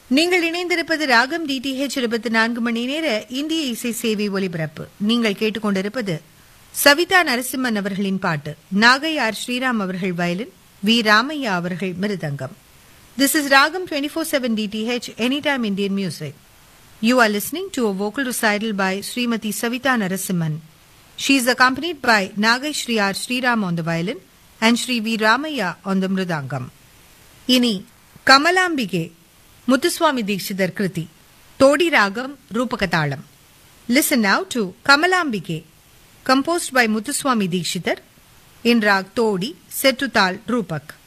நீங்கள் இணைந்திருப்பது ராகம் டிடிஹெச் இருபத்தி நான்கு மணி நேர இந்திய இசை சேவை ஒலிபரப்பு நீங்கள் கேட்டுக்கொண்டிருப்பது சவிதா நரசிம்மன் அவர்களின் பாட்டு நாகை ஆர் ஸ்ரீராம் அவர்கள் வயலின் வி ராமையா அவர்கள் mridangam this is ragam twenty four seven DTH any time Indian music you are listening to a vocal recital by Srimathi Savitha Narasimhan She is accompanied by Nagai Shri R. Sriram on the violin and Shri V. Ramaya on the mridangam. இனி Kamalambike Muthuswami Dikshitar kriti Todi ragam Rupakatalam listen now to Kamalambike composed by Muthuswami Dikshitar in raag Todi செட்டுதாள் ரூபக்